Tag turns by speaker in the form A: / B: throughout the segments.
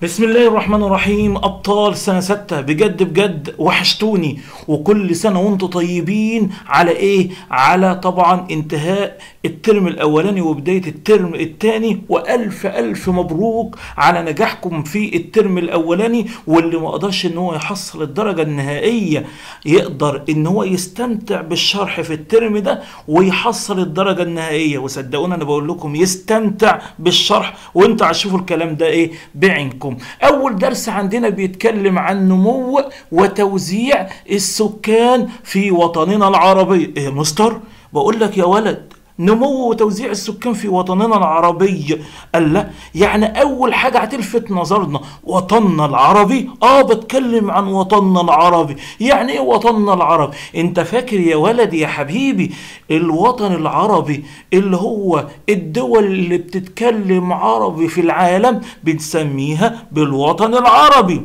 A: بسم الله الرحمن الرحيم أبطال سنة ستة بجد بجد وحشتوني وكل سنة وانتم طيبين على إيه؟ على طبعا انتهاء الترم الأولاني وبداية الترم الثاني وألف ألف مبروك على نجاحكم في الترم الأولاني واللي ما قدرش إن هو يحصل الدرجة النهائية يقدر إن هو يستمتع بالشرح في الترم ده ويحصل الدرجة النهائية وصدقوني أنا بقول لكم يستمتع بالشرح وانتوا هتشوفوا الكلام ده إيه بعينكم أول درس عندنا بيتكلم عن نمو وتوزيع السكان في وطننا العربي إيه يا مستر؟ بقول لك يا ولد نمو وتوزيع السكان في وطننا العربي قال لا يعني اول حاجه هتلفت نظرنا وطننا العربي اه بتكلم عن وطننا العربي يعني ايه وطننا العربي انت فاكر يا ولدي يا حبيبي الوطن العربي اللي هو الدول اللي بتتكلم عربي في العالم بنسميها بالوطن العربي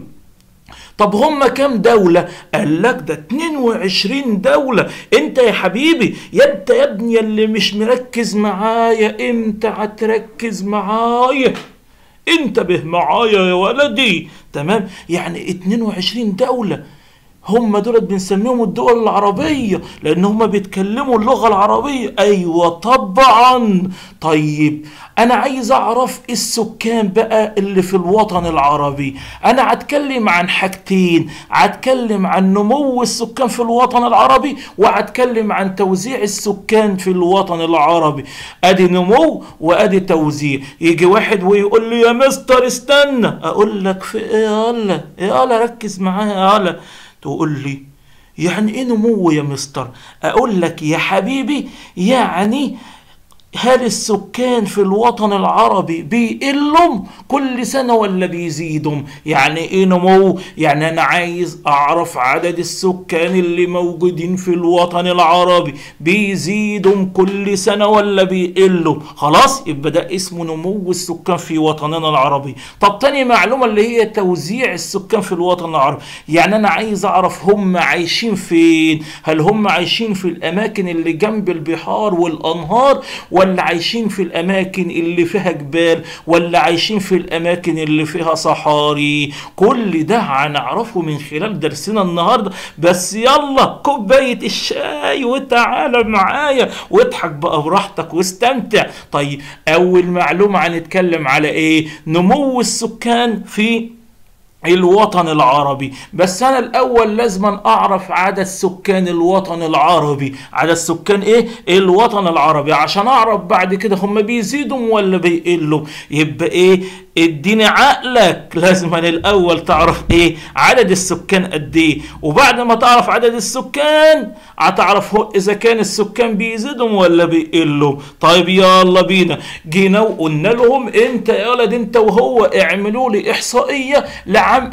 A: طب هم كام دولة؟ قال لك ده 22 دولة، انت يا حبيبي يا انت يا ابني اللي مش مركز معايا امتى هتركز معايا؟ انتبه معايا يا ولدي، تمام؟ يعني 22 دولة هم دول بنسميهم الدول العربية لأن هم بيتكلموا اللغة العربية أيوة طبعا طيب أنا عايز أعرف السكان بقى اللي في الوطن العربي أنا هتكلم عن حاجتين هتكلم عن نمو السكان في الوطن العربي وهتكلم عن توزيع السكان في الوطن العربي أدي نمو وأدي توزيع يجي واحد ويقول لي يا مستر استنى أقول لك في إيه يلا يلا ركز معايا يلا تقول لي يعني ايه نمو يا مستر اقول لك يا حبيبي يعني هل السكان في الوطن العربي بيقلوا كل سنة ولا بيزيدوا يعني ايه نمو يعني انا عايز اعرف عدد السكان اللي موجودين في الوطن العربي بيزيدوا كل سنة ولا بيقلوا خلاص يبقى ده اسمه نمو السكان في وطننا العربي طب تاني معلومة اللي هي توزيع السكان في الوطن العربي يعني انا عايز اعرف هم عايشين فين هل هم عايشين في الاماكن اللي جنب البحار والانهار ولا عايشين في الاماكن اللي فيها جبال ولا عايشين في الاماكن اللي فيها صحاري كل ده هنعرفه من خلال درسنا النهارده بس يلا كوبايه الشاي وتعالى معايا واضحك بقى براحتك واستمتع طيب اول معلومه هنتكلم على ايه نمو السكان في الوطن العربي بس انا الاول لازم اعرف عدد سكان الوطن العربي عدد سكان ايه الوطن العربي عشان اعرف بعد كده هم بيزيدوا ولا بيقلوا يبقى ايه اديني عقلك لازم الاول تعرف ايه عدد السكان قد ايه وبعد ما تعرف عدد السكان هتعرف هو اذا كان السكان بيزيدوا ولا بيقلوا طيب يلا بينا جينا وقلنا لهم انت يا ولد انت وهو اعملوا لي احصائيه لعام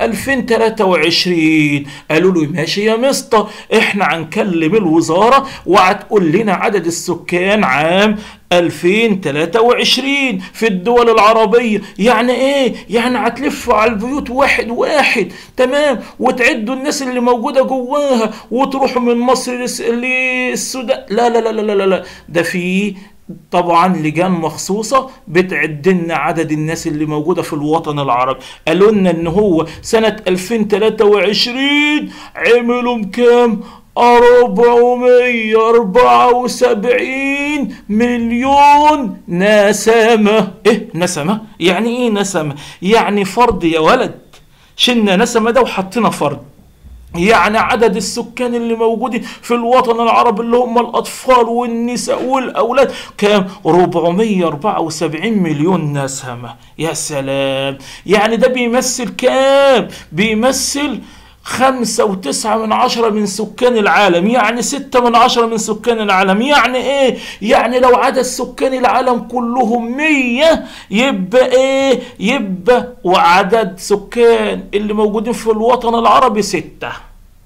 A: 2023 قالوا له ماشي يا مستر احنا هنكلم الوزاره وهتقول لنا عدد السكان عام 2023 في الدول العربية يعني ايه يعني هتلفوا على البيوت واحد واحد تمام وتعدوا الناس اللي موجودة جواها وتروحوا من مصر للسودان لا لا لا لا لا لا ده في طبعا لجان مخصوصة بتعد لنا عدد الناس اللي موجودة في الوطن العربي قالوا لنا ان هو سنة 2023 عملوا كام أربعمية أربعة وسبعين مليون نسمة إيه نسمة؟ يعني إيه نسمة؟ يعني فرد يا ولد شلنا نسمة ده وحطينا فرد يعني عدد السكان اللي موجودين في الوطن العربي اللي هم الأطفال والنساء والأولاد كام 474 مليون نسمة يا سلام يعني ده بيمثل كام بيمثل خمسة وتسعة من عشرة من سكان العالم يعني ستة من عشرة من سكان العالم يعني ايه يعني لو عدد سكان العالم كلهم مية يبقى ايه يبقى وعدد سكان اللي موجودين في الوطن العربي ستة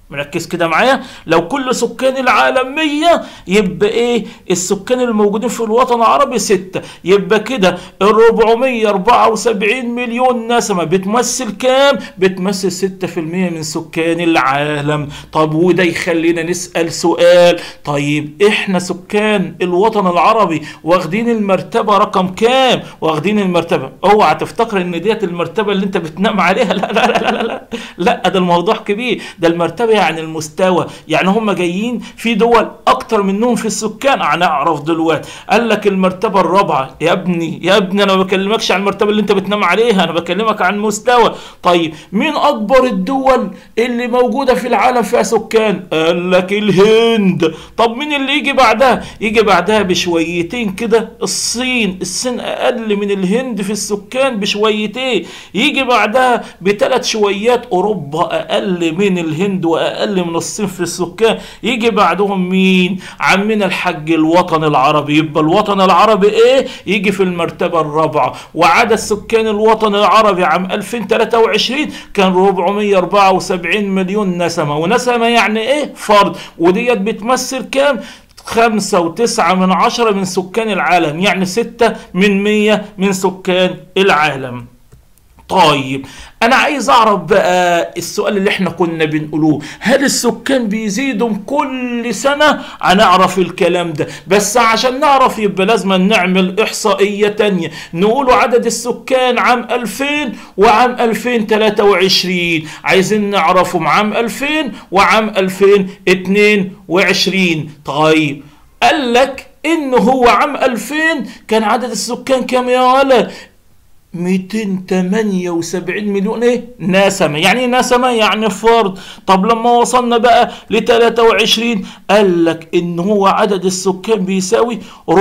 A: مركز كده معايا لو كل سكان العالم 100 يبقى ايه السكان الموجودين في الوطن العربي 6 يبقى كده ال 474 مليون نسمة بتمثل كام بتمثل 6% من سكان العالم طب وده يخلينا نسأل سؤال طيب احنا سكان الوطن العربي واخدين المرتبة رقم كام واخدين المرتبة اوعى تفتكر ان ديت المرتبة اللي انت بتنام عليها لا لا لا لا لا لا ده الموضوع كبير ده المرتبة يعني المستوى يعني هم جايين في دول اكتر منهم في السكان هنعرف دلوقتي قال لك المرتبة الرابعة يا ابني يا ابني انا ما بكلمكش عن المرتبة اللي انت بتنام عليها انا بكلمك عن مستوى طيب مين اكبر الدول اللي موجودة في العالم فيها سكان قال لك الهند طب مين اللي يجي بعدها يجي بعدها بشويتين كده الصين الصين اقل من الهند في السكان بشويتين يجي بعدها بثلاث شويات اوروبا اقل من الهند واقل من الصين في السكان يجي بعدهم مين عمنا الحج الوطن العربي يبقى الوطن العربي ايه يجي في المرتبة الرابعة وعدد سكان الوطن العربي عام 2023 كان 474 مليون نسمة ونسمة يعني ايه فرد وديت بتمثل كام خمسة وتسعة من عشرة من سكان العالم يعني ستة من مية من سكان العالم طيب انا عايز اعرف بقى السؤال اللي احنا كنا بنقولوه هل السكان بيزيدوا كل سنة هنعرف الكلام ده بس عشان نعرف يبقى لازم نعمل احصائية تانية نقولوا عدد السكان عام 2000 وعام 2023 عايزين نعرفهم عام 2000 وعام 2022 طيب قال لك ان هو عام 2000 كان عدد السكان كام يا ولد 278 مليون ايه نسمة يعني ايه نسمة يعني فرد طب لما وصلنا بقى ل 23 قال لك ان هو عدد السكان بيساوي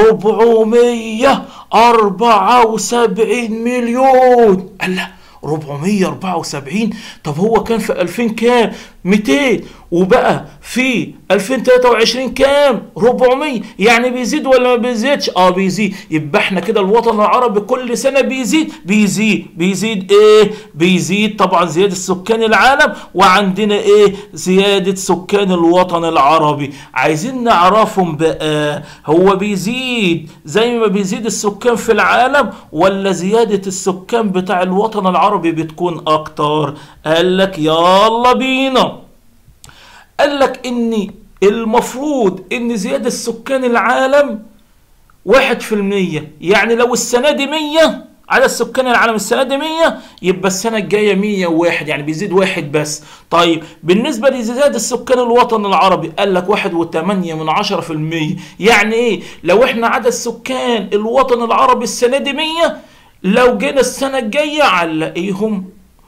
A: 474 مليون قال لا 474 طب هو كان في 2000 كام 200 وبقى في 2023 كام 400 يعني بيزيد ولا ما بيزيدش اه بيزيد يبقى احنا كده الوطن العربي كل سنه بيزيد بيزيد بيزيد ايه بيزيد طبعا زياده سكان العالم وعندنا ايه زياده سكان الوطن العربي عايزين نعرفهم بقى هو بيزيد زي ما بيزيد السكان في العالم ولا زياده السكان بتاع الوطن العربي بتكون اكتر قال لك يلا بينا قال لك ان المفروض ان زيادة سكان العالم واحد في المية يعني لو السنة دي مية عدد سكان العالم السنة دي مية يبقى السنة الجاية مية وواحد يعني بيزيد واحد بس طيب بالنسبة لزيادة السكان الوطن العربي قال لك واحد وثمانية من عشرة في المية يعني ايه لو احنا عدد سكان الوطن العربي السنة دي مية لو جينا السنة الجاية هنلاقيهم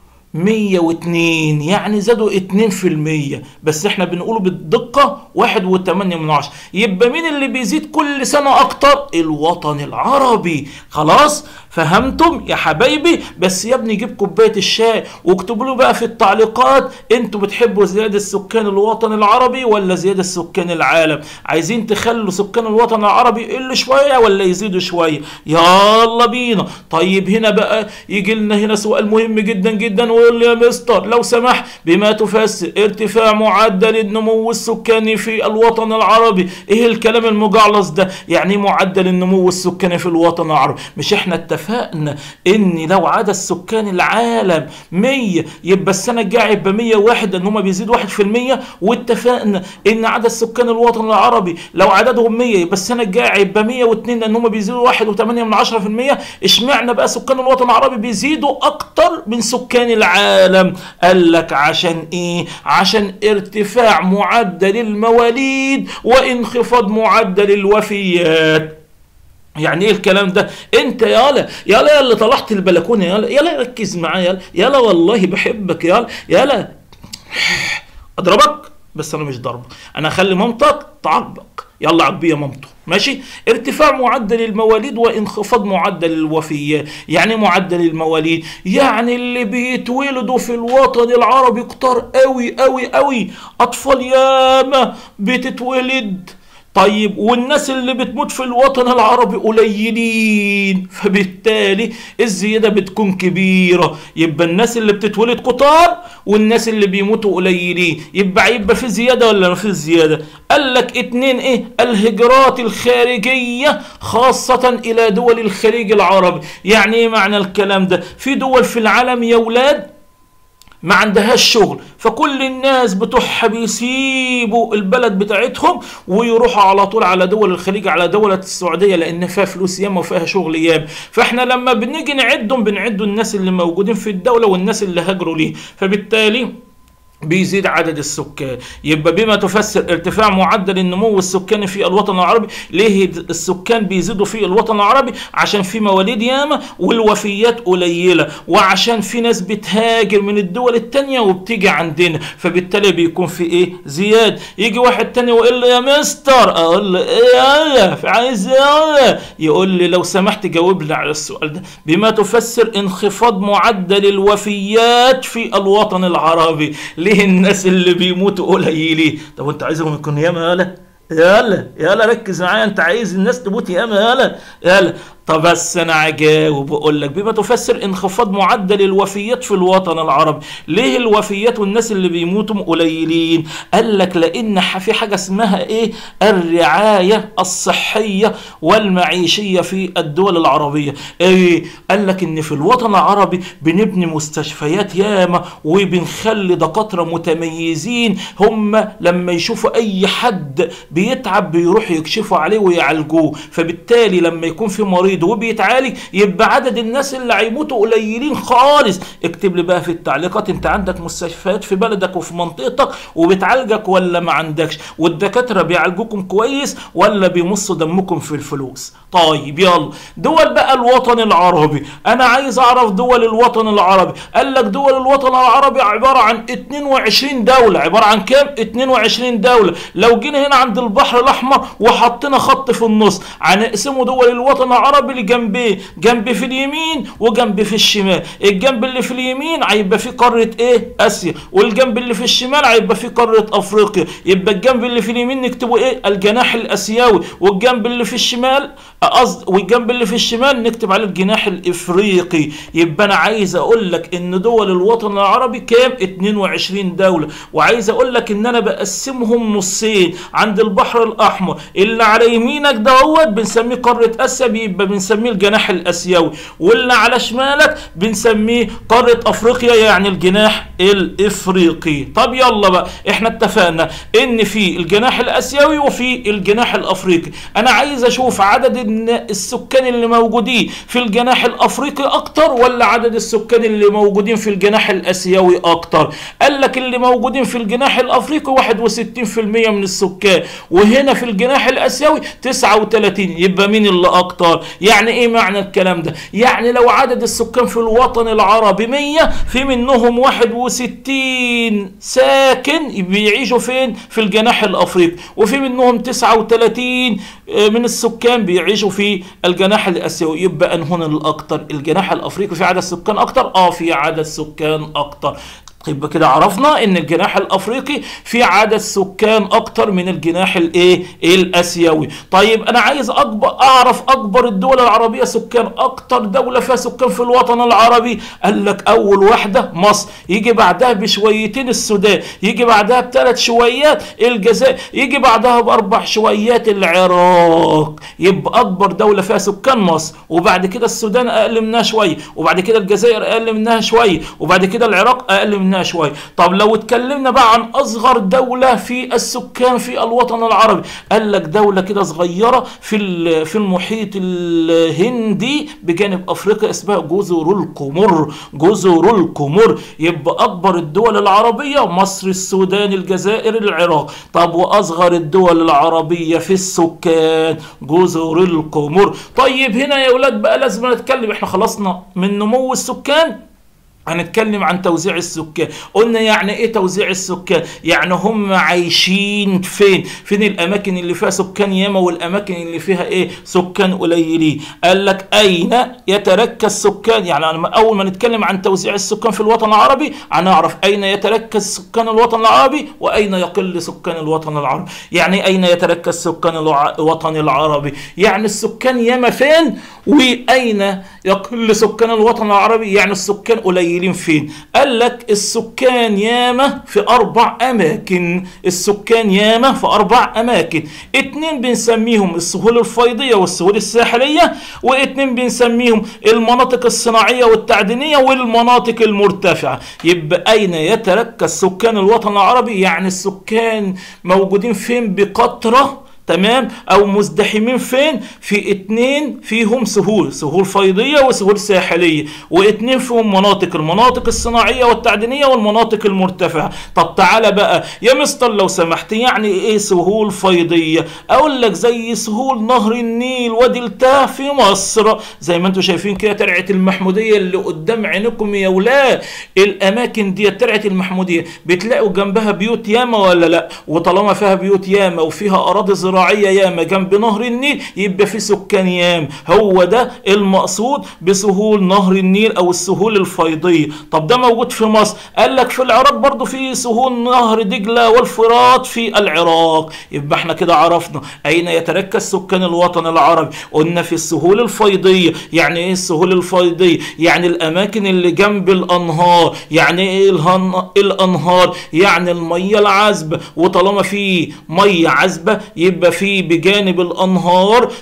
A: 102 يعني زادوا 2% بس احنا بنقوله بالدقة 1.8 من عشرة يبقى مين اللي بيزيد كل سنة اكتر الوطن العربي خلاص فهمتم يا حبايبي بس يا ابني جيب كوبايه الشاي واكتبوا له بقى في التعليقات انتوا بتحبوا زياده سكان الوطن العربي ولا زياده سكان العالم عايزين تخلوا سكان الوطن العربي يقل شويه ولا يزيدوا شويه يلا بينا طيب هنا بقى يجي لنا هنا سؤال مهم جدا جدا ويقول لي يا مستر لو سمحت بما تفسر ارتفاع معدل النمو السكاني في الوطن العربي ايه الكلام المجعلص ده يعني معدل النمو السكاني في الوطن العربي مش احنا اتفقنا ان لو عدد سكان العالم 100 يبقى السنه الجايه يبقى 101 لان هم بيزيدوا 1% واتفقنا ان عدد سكان الوطن العربي لو عددهم 100 يبقى السنه الجايه يبقى 102 لان هم بيزيدوا 1.8 من 10% اشمعنى بقى سكان الوطن العربي بيزيدوا اكتر من سكان العالم قال لك عشان ايه عشان ارتفاع معدل المواليد وانخفاض معدل الوفيات يعني ايه الكلام ده انت يالا يالا اللي طلعت البلكونه يالا يالا ركز معايا يالا يالا والله بحبك يالا يالا اضربك بس انا مش ضربك انا اخلي مامتك تعاقبك يلا عبيه مامته ماشي ارتفاع معدل المواليد وانخفاض معدل الوفيات يعني معدل المواليد يعني اللي بيتولدوا في الوطن العربي كتار قوي قوي قوي اطفال ياما بتتولد طيب والناس اللي بتموت في الوطن العربي قليلين فبالتالي الزيادة بتكون كبيرة يبقى الناس اللي بتتولد كتار والناس اللي بيموتوا قليلين يبقى يبقى في زيادة ولا ما في زيادة قال لك اتنين ايه الهجرات الخارجية خاصة الى دول الخليج العربي يعني ايه معنى الكلام ده في دول في العالم يا ولاد ما عندهاش شغل فكل الناس بتوعها بيسيبوا البلد بتاعتهم ويروحوا على طول على دول الخليج على دولة السعودية لأن فيها فلوس ياما وفيها شغل ياما فاحنا لما بنيجي نعدهم بنعدوا الناس اللي موجودين في الدولة والناس اللي هاجروا ليه فبالتالي بيزيد عدد السكان يبقى بما تفسر ارتفاع معدل النمو السكاني في الوطن العربي ليه السكان بيزيدوا في الوطن العربي عشان في مواليد ياما والوفيات قليلة وعشان في ناس بتهاجر من الدول التانية وبتيجي عندنا فبالتالي بيكون في ايه زياد يجي واحد تاني ويقول لي يا مستر اقول له ايه يا عايز ايه يقول لي لو سمحت جاوب لي على السؤال ده بما تفسر انخفاض معدل الوفيات في الوطن العربي ليه الناس اللي بيموتوا قليلين طب وانت عايزهم يكونوا ياما يالا يالا يالا ركز معايا انت عايز الناس تموت ياما يالا يالا طب بس انا عجاوب واقول لك بما تفسر انخفاض معدل الوفيات في الوطن العربي ليه الوفيات والناس اللي بيموتوا قليلين قال لك لان في حاجه اسمها ايه الرعايه الصحيه والمعيشيه في الدول العربيه ايه قال لك ان في الوطن العربي بنبني مستشفيات ياما وبنخلي دكاتره متميزين هم لما يشوفوا اي حد بيتعب بيروحوا يكشفوا عليه ويعالجوه فبالتالي لما يكون في مريض وبيتعالج يبقى عدد الناس اللي هيموتوا قليلين خالص اكتب لي بقى في التعليقات انت عندك مستشفيات في بلدك وفي منطقتك وبتعالجك ولا ما عندكش والدكاتره بيعالجوكم كويس ولا بيمصوا دمكم في الفلوس طيب يلا دول بقى الوطن العربي انا عايز اعرف دول الوطن العربي قال لك دول الوطن العربي عباره عن 22 دوله عباره عن كام 22 دوله لو جينا هنا عند البحر الاحمر وحطينا خط في النص هنقسمه دول الوطن العربي لجنبين جنب في اليمين وجنب في الشمال الجنب اللي في اليمين هيبقى فيه قاره ايه اسيا والجنب اللي في الشمال هيبقى فيه قاره افريقيا يبقى الجنب اللي في اليمين نكتبه ايه الجناح الاسيوي والجنب اللي في الشمال قصد والجنب اللي في الشمال نكتب عليه الجناح الافريقي يبقى انا عايز اقول لك ان دول الوطن العربي كام 22 دوله وعايز اقول لك ان انا بقسمهم نصين عند البحر الاحمر اللي على يمينك دوت بنسميه قاره اسيا بيبقى بنسميه الجناح الاسيوي واللي على شمالك بنسميه قاره افريقيا يعني الجناح الافريقي طب يلا بقى احنا اتفقنا ان في الجناح الاسيوي وفي الجناح الافريقي انا عايز اشوف عدد السكان اللي موجودين في الجناح الافريقي اكتر ولا عدد السكان اللي موجودين في الجناح الاسيوي اكتر قال لك اللي موجودين في الجناح الافريقي 61% من السكان وهنا في الجناح الاسيوي 39 يبقى مين اللي اكتر يعني ايه معنى الكلام ده يعني لو عدد السكان في الوطن العربي 100 في منهم 61 ساكن بيعيشوا فين في الجناح الافريقي وفي منهم 39 من السكان بيعيشوا في الجناح الاسيوي يبقى انهن الاكتر الجناح الافريقي في عدد سكان اكتر اه في عدد سكان اكتر يبقى كده عرفنا ان الجناح الافريقي في عدد سكان اكتر من الجناح الايه الاسيوي طيب انا عايز اكبر اعرف اكبر الدول العربيه سكان اكتر دوله فيها سكان في الوطن العربي قال لك اول واحده مصر يجي بعدها بشويتين السودان يجي بعدها بثلاث شويات الجزائر يجي بعدها باربع شويات العراق يبقى اكبر دوله فيها سكان مصر وبعد كده السودان اقل منها شويه وبعد كده الجزائر اقل منها شويه وبعد كده العراق اقل منها منها شويه طب لو اتكلمنا بقى عن اصغر دوله في السكان في الوطن العربي قال لك دوله كده صغيره في في المحيط الهندي بجانب افريقيا اسمها جزر القمر جزر القمر يبقى اكبر الدول العربيه مصر السودان الجزائر العراق طب واصغر الدول العربيه في السكان جزر القمر طيب هنا يا اولاد بقى لازم نتكلم احنا خلصنا من نمو السكان هنتكلم عن توزيع السكان قلنا يعني ايه توزيع السكان يعني هم عايشين فين فين الاماكن اللي فيها سكان ياما والاماكن اللي فيها ايه سكان قليلين قال لك اين يتركز سكان يعني اول ما نتكلم عن توزيع السكان في الوطن العربي هنعرف اين يتركز سكان الوطن العربي واين يقل سكان الوطن العربي يعني اين يتركز سكان الوطن العربي يعني السكان ياما فين واين يقل سكان الوطن العربي يعني السكان قليلين فين قال لك السكان ياما في اربع اماكن السكان ياما في اربع اماكن اتنين بنسميهم السهول الفيضيه والسهول الساحليه واتنين بنسميهم المناطق الصناعيه والتعدينيه والمناطق المرتفعه يبقى اين يتركز سكان الوطن العربي يعني السكان موجودين فين بقطره تمام او مزدحمين فين في اتنين فيهم سهول سهول فيضيه وسهول ساحليه واتنين فيهم مناطق المناطق الصناعيه والتعدينيه والمناطق المرتفعه طب تعالى بقى يا مستر لو سمحت يعني ايه سهول فيضيه اقول لك زي سهول نهر النيل ودلتاه في مصر زي ما انتم شايفين كده ترعه المحموديه اللي قدام عينكم يا ولاد الاماكن دي ترعه المحموديه بتلاقوا جنبها بيوت ياما ولا لا وطالما فيها بيوت ياما وفيها اراضي زراعيه ياما جنب نهر النيل يبقى في سكان ياما هو ده المقصود بسهول نهر النيل او السهول الفيضيه طب ده موجود في مصر قال لك في العراق برضو في سهول نهر دجله والفرات في العراق يبقى احنا كده عرفنا اين يتركز سكان الوطن العربي قلنا في السهول الفيضيه يعني ايه السهول الفيضيه يعني الاماكن اللي جنب الانهار يعني ايه الهن... الانهار يعني الميه العذبه وطالما في ميه عذبه يبقى في بجانب الانهار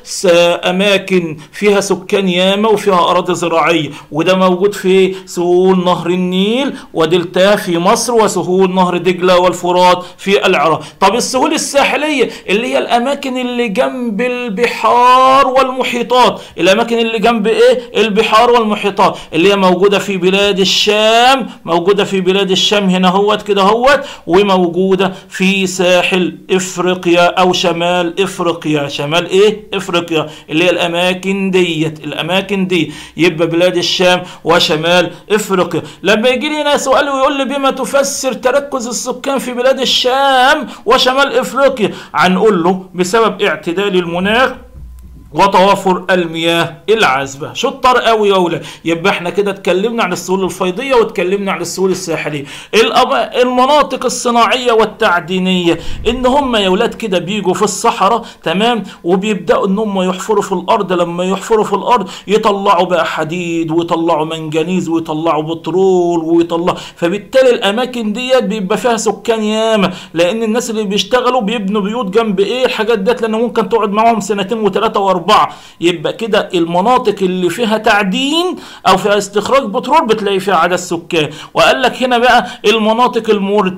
A: اماكن فيها سكان ياما وفيها اراضي زراعيه وده موجود في سهول نهر النيل ودلتاه في مصر وسهول نهر دجله والفرات في العراق طب السهول الساحليه اللي هي الاماكن اللي جنب البحار والمحيطات الاماكن اللي جنب ايه البحار والمحيطات اللي هي موجوده في بلاد الشام موجوده في بلاد الشام هنا هوت كده هوت وموجوده في ساحل افريقيا او شمال افريقيا شمال ايه افريقيا اللي هي الاماكن ديت الاماكن دي يبقى بلاد الشام وشمال افريقيا لما يجي لي هنا سؤال ويقول لي بما تفسر تركز السكان في بلاد الشام وشمال افريقيا هنقول له بسبب اعتدال المناخ وتوافر المياه العذبه شطار قوي يا ولاد يبقى احنا كده اتكلمنا عن السهول الفيضيه واتكلمنا عن السهول الساحليه المناطق الصناعيه والتعدينيه ان هم يا ولاد كده بيجوا في الصحراء تمام وبيبداوا ان هم يحفروا في الارض لما يحفروا في الارض يطلعوا بقى حديد ويطلعوا منجنيز ويطلعوا بترول ويطلعوا فبالتالي الاماكن ديت بيبقى فيها سكان ياما لان الناس اللي بيشتغلوا بيبنوا بيوت جنب ايه الحاجات ديت لان ممكن تقعد معاهم سنتين وثلاثه واربعه يبقى كده المناطق اللي فيها تعدين او فيها استخراج بترول بتلاقي فيها عدد سكان وقال لك هنا بقى المناطق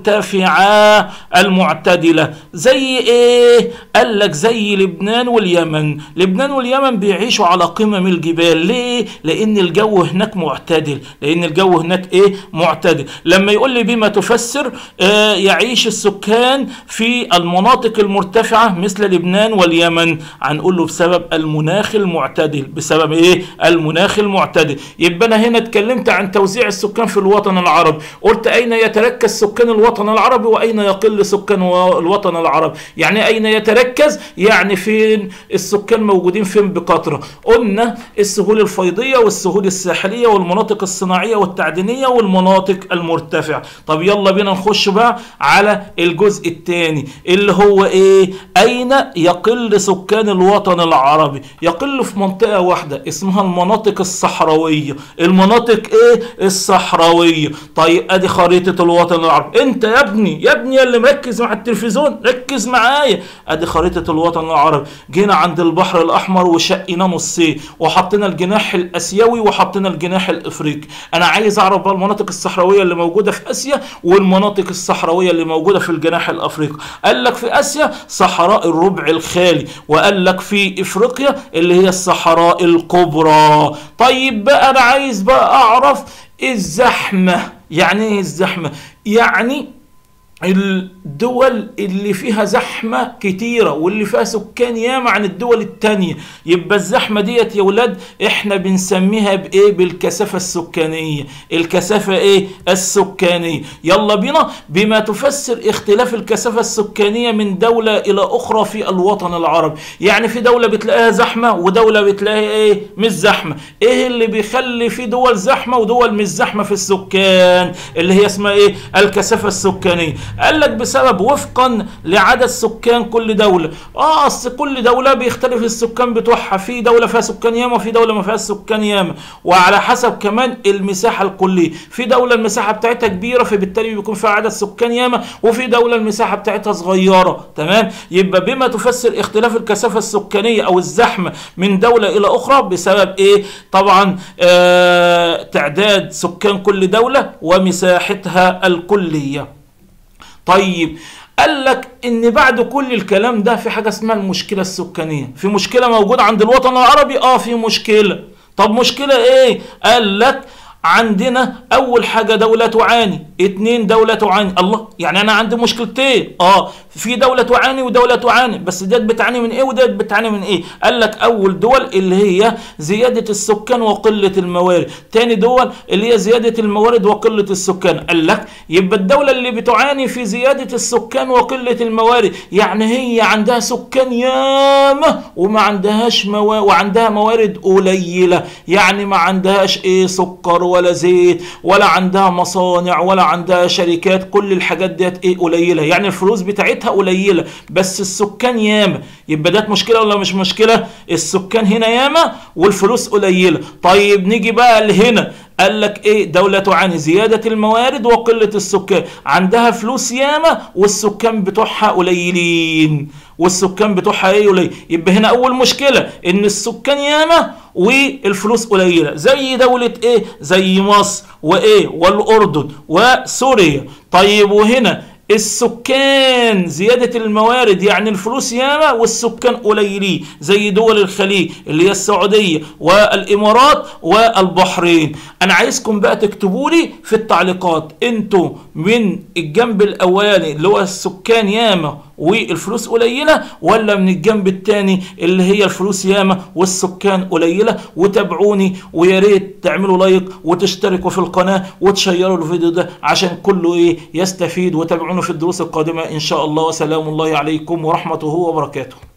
A: المرتفعه المعتدله زي ايه قال لك زي لبنان واليمن لبنان واليمن بيعيشوا على قمم الجبال ليه لان الجو هناك معتدل لان الجو هناك ايه معتدل لما يقول لي بما تفسر آه يعيش السكان في المناطق المرتفعه مثل لبنان واليمن هنقول له بسبب المناخ المعتدل بسبب ايه المناخ المعتدل يبقى انا هنا اتكلمت عن توزيع السكان في الوطن العربي قلت اين يتركز سكان الوطن العربي واين يقل سكان الوطن العربي يعني اين يتركز يعني فين السكان موجودين فين بقطره قلنا السهول الفيضيه والسهول الساحليه والمناطق الصناعيه والتعدينيه والمناطق المرتفعه طب يلا بينا نخش بقى على الجزء الثاني اللي هو ايه اين يقل سكان الوطن العربي يقل في منطقه واحده اسمها المناطق الصحراويه المناطق ايه الصحراويه طيب ادي خريطه الوطن العربي انت يا ابني يا ابني اللي مركز مع التلفزيون ركز معايا ادي خريطه الوطن العربي جينا عند البحر الاحمر وشقينا نصين وحطينا الجناح الاسيوي وحطينا الجناح الافريقي انا عايز اعرف بقى المناطق الصحراويه اللي موجوده في اسيا والمناطق الصحراويه اللي موجوده في الجناح الافريقي قال لك في اسيا صحراء الربع الخالي وقال لك في افريقيا اللي هي الصحراء الكبرى طيب بقى انا عايز بقى اعرف الزحمه يعني ايه الزحمه يعني الدول اللي فيها زحمة كتيرة واللي فيها سكان ياما عن الدول التانية يبقى الزحمة ديت يا ولاد احنا بنسميها بايه بالكثافة السكانية الكثافة ايه السكانية يلا بينا بما تفسر اختلاف الكثافة السكانية من دولة الى اخرى في الوطن العربي يعني في دولة بتلاقيها زحمة ودولة بتلاقيها ايه مش زحمة ايه اللي بيخلي في دول زحمة ودول مش زحمة في السكان اللي هي اسمها ايه الكثافة السكانية قال لك بسبب وفقا لعدد سكان كل دولة اه اصل كل دولة بيختلف السكان بتوعها في دولة فيها سكان ياما وفي دولة ما فيهاش سكان ياما وعلى حسب كمان المساحة الكلية في دولة المساحة بتاعتها كبيرة فبالتالي بيكون فيها عدد سكان ياما وفي دولة المساحة بتاعتها صغيرة تمام يبقى بما تفسر اختلاف الكثافة السكانية او الزحمة من دولة الى اخرى بسبب ايه طبعا آه تعداد سكان كل دولة ومساحتها الكلية طيب قال لك ان بعد كل الكلام ده في حاجه اسمها المشكله السكانيه في مشكله موجوده عند الوطن العربي اه في مشكله طب مشكله ايه قال لك عندنا اول حاجه دوله تعاني اتنين دوله تعاني الله يعني انا عندي مشكلتين اه في دوله تعاني ودوله تعاني بس ديت بتعاني من ايه وديت بتعاني من ايه قال لك اول دول اللي هي زياده السكان وقله الموارد تاني دول اللي هي زياده الموارد وقله السكان قال لك يبقى الدوله اللي بتعاني في زياده السكان وقله الموارد يعني هي عندها سكان ياما وما عندهاش موارد وعندها موارد قليله يعني ما عندهاش ايه سكر ولا زيت ولا عندها مصانع ولا عندها شركات كل الحاجات ديت ايه قليله يعني الفلوس بتاعتها قليله بس السكان ياما يبقى ده مشكله ولا مش مشكله السكان هنا ياما والفلوس قليله طيب نيجي بقى لهنا قال لك ايه دولة تعاني زيادة الموارد وقلة السكان عندها فلوس ياما والسكان بتوعها قليلين والسكان بتوعها ايه قليل يبقى هنا اول مشكلة ان السكان ياما والفلوس قليلة زي دولة ايه زي مصر وايه والاردن وسوريا طيب وهنا السكان زيادة الموارد يعني الفلوس ياما والسكان قليلين زي دول الخليج اللي هي السعودية والإمارات والبحرين أنا عايزكم بقى تكتبوا لي في التعليقات أنتوا من الجنب الأولاني اللي هو السكان ياما والفلوس قليلة ولا من الجنب الثاني اللي هي الفلوس ياما والسكان قليلة وتابعوني ويا ريت تعملوا لايك وتشتركوا في القناة وتشيروا الفيديو ده عشان كله ايه يستفيد وتابعونا في الدروس القادمة ان شاء الله وسلام الله عليكم ورحمته وبركاته